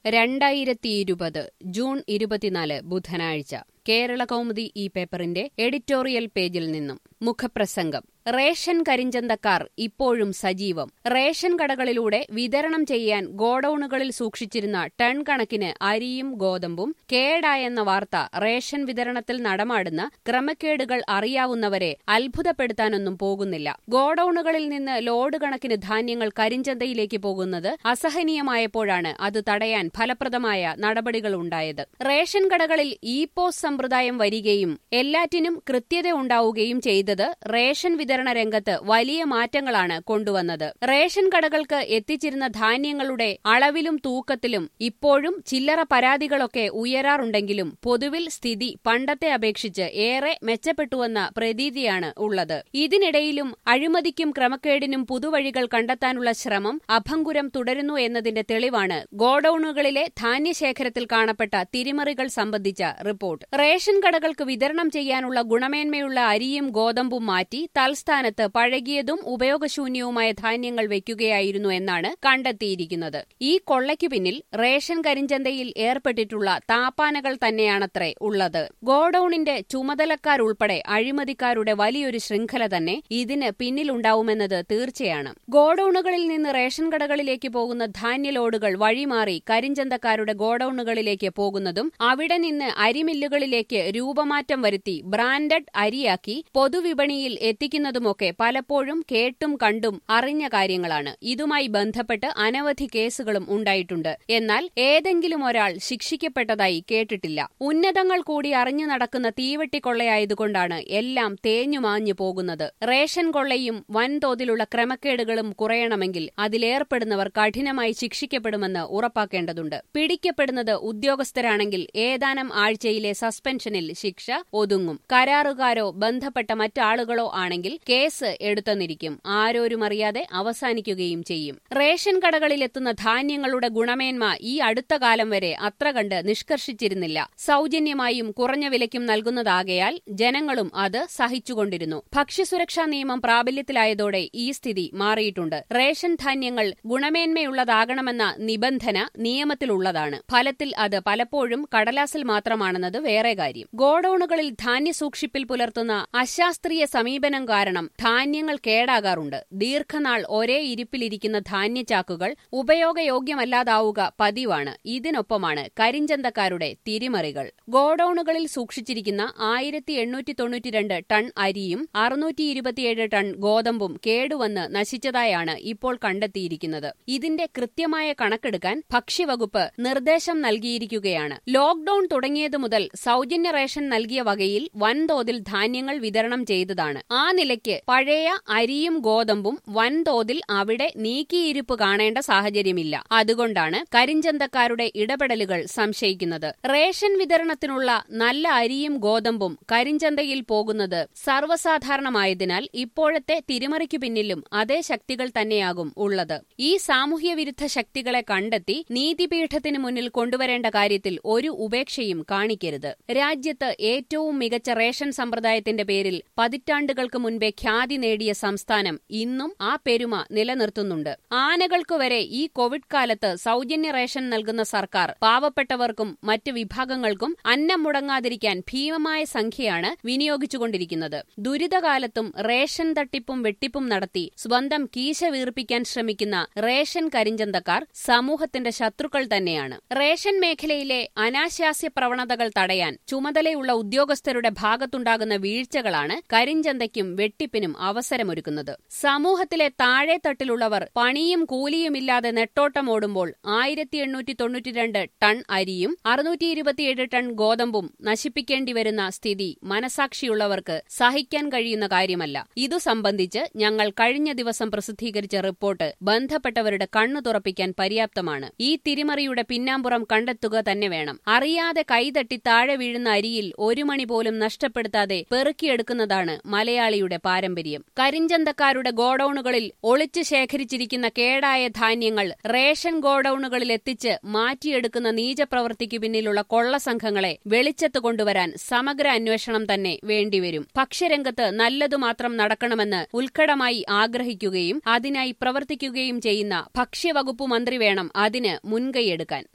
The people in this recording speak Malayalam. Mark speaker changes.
Speaker 1: രണ്ടായിരത്തിയിരുപത് ജൂൺ ഇരുപത്തിനാല് ബുധനാഴ്ച കേരള കൗമുദി ഈ പേപ്പറിന്റെ എഡിറ്റോറിയൽ പേജിൽ നിന്നും മുഖപ്രസംഗം റേഷൻ കരിഞ്ചന്തക്കാർ ഇപ്പോഴും സജീവം റേഷൻ കടകളിലൂടെ വിതരണം ചെയ്യാൻ ഗോഡൌണുകളിൽ സൂക്ഷിച്ചിരുന്ന ടൺ കണക്കിന് അരിയും ഗോതമ്പും കേടായെന്ന വാർത്ത റേഷൻ വിതരണത്തിൽ നടമാടുന്ന ക്രമക്കേടുകൾ അറിയാവുന്നവരെ അത്ഭുതപ്പെടുത്താനൊന്നും പോകുന്നില്ല ഗോഡൌണുകളിൽ നിന്ന് ലോഡ് കണക്കിന് ധാന്യങ്ങൾ കരിഞ്ചന്തയിലേക്ക് പോകുന്നത് അസഹനീയമായപ്പോഴാണ് അത് തടയാൻ ഫലപ്രദമായ നടപടികളുണ്ടായത് റേഷൻ കടകളിൽ ഇ പോസ് സമ്പ്രദായം വരികയും എല്ലാറ്റിനും കൃത്യത ഉണ്ടാവുകയും ചെയ്തത് റേഷൻ വിതരണ രംഗത്ത് വലിയ മാറ്റങ്ങളാണ് കൊണ്ടുവന്നത് റേഷൻ കടകൾക്ക് എത്തിച്ചിരുന്ന ധാന്യങ്ങളുടെ അളവിലും തൂക്കത്തിലും ഇപ്പോഴും ചില്ലറ പരാതികളൊക്കെ ഉയരാറുണ്ടെങ്കിലും പൊതുവിൽ സ്ഥിതി പണ്ടത്തെ അപേക്ഷിച്ച് ഏറെ മെച്ചപ്പെട്ടുവെന്ന പ്രതീതിയാണ് ഉള്ളത് ഇതിനിടയിലും അഴിമതിക്കും ക്രമക്കേടിനും പുതുവഴികൾ കണ്ടെത്താനുള്ള ശ്രമം അഭംഗുരം തുടരുന്നു എന്നതിന്റെ തെളിവാണ് ഗോഡൌണുകളിലെ ധാന്യശേഖരത്തിൽ കാണപ്പെട്ട തിരിമറികൾ സംബന്ധിച്ച റിപ്പോർട്ട് റേഷൻ കടകൾക്ക് വിതരണം ചെയ്യാനുള്ള ഗുണമേന്മയുള്ള അരിയും ഗോതമ്പും മാറ്റി തൽസ്ഥാനത്ത് പഴകിയതും ഉപയോഗശൂന്യവുമായ ധാന്യങ്ങൾ വയ്ക്കുകയായിരുന്നു എന്നാണ് കണ്ടെത്തിയിരിക്കുന്നത് ഈ കൊള്ളയ്ക്കു പിന്നിൽ റേഷൻ കരിഞ്ചന്തയിൽ ഏർപ്പെട്ടിട്ടുള്ള താപ്പാനകൾ തന്നെയാണത്രേ ഉള്ളത് ഗോഡൌണിന്റെ ചുമതലക്കാരുൾപ്പെടെ അഴിമതിക്കാരുടെ വലിയൊരു ശൃംഖല തന്നെ ഇതിന് പിന്നിലുണ്ടാവുമെന്നത് തീർച്ചയാണ് ഗോഡൌണുകളിൽ നിന്ന് റേഷൻ കടകളിലേക്ക് പോകുന്ന ധാന്യ ലോഡുകൾ വഴിമാറി കരിഞ്ചന്തക്കാരുടെ ഗോഡൌണുകളിലേക്ക് പോകുന്നതും അവിടെ നിന്ന് അരിമില്ലുകളിലേക്ക് രൂപമാറ്റം വരുത്തി ബ്രാൻഡഡ് അരിയാക്കി പൊതുവിപണിയിൽ എത്തിക്കുന്നതുമൊക്കെ പലപ്പോഴും കേട്ടും കണ്ടും അറിഞ്ഞ കാര്യങ്ങളാണ് ഇതുമായി ബന്ധപ്പെട്ട് അനവധി കേസുകളും ഉണ്ടായിട്ടുണ്ട് എന്നാൽ ഏതെങ്കിലും ഒരാൾ ശിക്ഷിക്കപ്പെട്ടതായി കേട്ടിട്ടില്ല ഉന്നതങ്ങൾ കൂടി അറിഞ്ഞു നടക്കുന്ന തീവെട്ടിക്കൊള്ളയായതുകൊണ്ടാണ് എല്ലാം തേഞ്ഞുമാഞ്ഞു പോകുന്നത് റേഷൻ കൊള്ളയും വൻതോതിലുള്ള ക്രമക്കേടുകളും കുറയണമെങ്കിൽ അതിലേർപ്പെടുന്നവർ കഠിനമായി ശിക്ഷിക്കപ്പെടുമെന്ന് ഉറപ്പാക്കേണ്ടതുണ്ട് പിടിക്കപ്പെടുന്നത് ഉദ്യോഗസ്ഥരാണെങ്കിൽ ഏതാനും ആഴ്ചയിലെ സസ്പെൻഷനിൽ ശിക്ഷ ഒതുങ്ങും കരാറുകാരോ ബന്ധപ്പെട്ട മറ്റാളുകളോ ആണെങ്കിൽ കേസ് എടുത്തെന്നിരിക്കും ആരോരുമറിയാതെ അവസാനിക്കുകയും ചെയ്യും റേഷൻ കടകളിലെത്തുന്ന ധാന്യങ്ങളുടെ ഗുണമേന്മ ഈ അടുത്ത കാലം വരെ അത്ര കണ്ട് നിഷ്കർഷിച്ചിരുന്നില്ല സൗജന്യമായും കുറഞ്ഞ വിലയ്ക്കും നൽകുന്നതാകയാൽ ജനങ്ങളും അത് സഹിച്ചുകൊണ്ടിരുന്നു ഭക്ഷ്യസുരക്ഷാ നിയമം പ്രാബല്യത്തിലായതോടെ ഈ സ്ഥിതി മാറിയിട്ടുണ്ട് റേഷൻ ധാന്യങ്ങൾ ഗുണമേന്മയുള്ളതാകണമെന്ന നിബന്ധന നിയമത്തിലുള്ളതാണ് ഫലത്തിൽ അത് പലപ്പോഴും കടലാസിൽ മാത്രമാണെന്നത് വേറെ കാര്യം ഗോഡൌണുകളിൽ ധാന്യ സൂക്ഷിപ്പിൽ പുലർത്തുന്ന അശാസ്ത്രീയ സമീപനം കാരണം ധാന്യങ്ങൾ കേടാകാറുണ്ട് ദീർഘനാൾ ഒരേ ഇരിപ്പിലിരിക്കുന്ന ധാന്യചാക്കുകൾ ഉപയോഗയോഗ്യമല്ലാതാവുക പതിവാണ് ഇതിനൊപ്പമാണ് കരിഞ്ചന്തക്കാരുടെ തിരിമറികൾ ഗോഡൌണുകളിൽ സൂക്ഷിച്ചിരിക്കുന്ന ആയിരത്തി എണ്ണൂറ്റി തൊണ്ണൂറ്റിരണ്ട് ടൺ അരിയും അറുന്നൂറ്റി ഇരുപത്തിയേഴ് ടൺ ഗോതമ്പും കേടുവന്ന് നശിച്ചതായാണ് ഇപ്പോൾ കണ്ടെത്തിയിരിക്കുന്നത് ഇതിന്റെ കൃത്യമായ കണക്കെടുക്കാൻ ഭക്ഷ്യവകുപ്പ് നിർദ്ദേശം നൽകിയിരിക്കുകയാണ് ലോക്ഡൌൺ തുടങ്ങിയതു മുതൽ സൗജന്യ റേഷൻ നൽകിയ വകയിൽ വൻതോതിൽ ധാന്യങ്ങൾ വിതരണം ചെയ്തതാണ് ആ നിലയ്ക്ക് പഴയ അരിയും ഗോതമ്പും വൻതോതിൽ അവിടെ നീക്കിയിരിപ്പ് കാണേണ്ട സാഹചര്യമില്ല അതുകൊണ്ടാണ് കരിഞ്ചന്തക്കാരുടെ ഇടപെടലുകൾ സംശയിക്കുന്നത് റേഷൻ വിതരണത്തിനുള്ള നല്ല അരിയും ഗോതമ്പും കരിഞ്ചന്തയിൽ പോകുന്നത് സർവ്വസാധാരണമായതിനാൽ ഇപ്പോഴത്തെ തിരിമറിക്കു പിന്നിലും അതേ ശക്തികൾ തന്നെയാകും ഉള്ളത് ഈ സാമൂഹ്യ വിരുദ്ധ ശക്തികളെ കണ്ടെത്തി നീതിപീഠത്തിന് മുന്നിൽ കൊണ്ടുവരേണ്ട കാര്യത്തിൽ ഒരു ഉപേക്ഷയും കാണിക്കരുത് രാജ്യത്ത് ഏറ്റവും മികച്ച റേഷൻ സമ്പ്രദായത്തിന്റെ പേരിൽ പതിറ്റാണ്ടുകൾക്ക് മുൻപേ ഖ്യാതി നേടിയ സംസ്ഥാനം ഇന്നും ആ പെരുമ നിലനിർത്തുന്നുണ്ട് ആനകൾക്കു വരെ ഈ കോവിഡ് കാലത്ത് സൗജന്യ റേഷൻ നൽകുന്ന സർക്കാർ പാവപ്പെട്ടവർക്കും മറ്റ് വിഭാഗങ്ങൾക്കും അന്നം മുടങ്ങാതിരിക്കാൻ ഭീമമായ സംഖ്യയാണ് വിനിയോഗിച്ചുകൊണ്ടിരിക്കുന്നത് ദുരിതകാലത്തും റേഷൻ തട്ടിപ്പും വെട്ടിപ്പും നടത്തി സ്വന്തം കീശ വീർപ്പിക്കാൻ ശ്രമിക്കുന്ന റേഷൻ കരിഞ്ചന്തക്കാർ സമൂഹത്തിന്റെ ശത്രുക്കൾ തന്നെയാണ് റേഷൻ മേഖലയിലെ അനാശാസ്യ പ്രവണതകൾ തടയാൻ ചുമതലയുള്ള ഉദ്യോഗസ്ഥരുടെ ഭാഗത്തുണ്ടാകുന്ന വീഴ്ചകളാണ് കരിഞ്ചന്തയ്ക്കും വെട്ടിപ്പിനും അവസരമൊരുക്കുന്നത് സമൂഹത്തിലെ താഴെത്തട്ടിലുള്ളവർ പണിയും കൂലിയുമില്ലാതെ നെട്ടോട്ടമോടുമ്പോൾ ആയിരത്തി എണ്ണൂറ്റി തൊണ്ണൂറ്റിരണ്ട് ടൺ അരിയും അറുന്നൂറ്റി ഇരുപത്തിയേഴ് ടൺ ഗോതമ്പും നശിപ്പിക്കേണ്ടി വരുന്ന സ്ഥിതി മനസാക്ഷിയുള്ളവർക്ക് സഹിക്കാൻ കഴിയുന്ന കാര്യമല്ല ഇതു സംബന്ധിച്ച് ഞങ്ങൾ കഴിഞ്ഞ ദിവസം പ്രസിദ്ധീകരിച്ച റിപ്പോർട്ട് ബന്ധപ്പെട്ടവരുടെ കണ്ണു തുറപ്പിക്കാൻ പര്യാപ്തമാണ് ഈ തിരിമറിയുടെ പിന്നാമ്പുറം കണ്ടെത്തുക തന്നെ വേണം അറിയാതെ കൈതട്ടി താഴെ വീഴുന്ന അരിയിൽ ഒരു മണി പോലും നഷ്ടപ്പെടുത്താതെ പെറുക്കിയെടുക്കുന്നതാണ് മലയാളിയുടെ പാരമ്പര്യം കരിഞ്ചന്തക്കാരുടെ ഗോഡൌണുകളിൽ ഒളിച്ചു ശേഖരിച്ചിരിക്കുന്ന കേടായ ധാന്യങ്ങൾ റേഷൻ ഗോഡൌണുകളിൽ എത്തിച്ച് മാറ്റിയെടുക്കുന്ന നീചപ്രവൃത്തിക്കു പിന്നിലുള്ള കൊള്ളസംഘങ്ങളെ വെളിച്ചത്ത് കൊണ്ടുവരാൻ സമഗ്ര അന്വേഷണം തന്നെ വേണ്ടിവരും ഭക്ഷ്യരംഗത്ത് നല്ലതു മാത്രം നടക്കണമെന്ന് ഉത്കടമായി ആഗ്രഹിക്കുകയും അതിനായി പ്രവർത്തിക്കുകയും ചെയ്യുന്ന ഭക്ഷ്യവകുപ്പ് മന്ത്രി വേണം അതിന് മുൻകൈയെടുക്കാൻ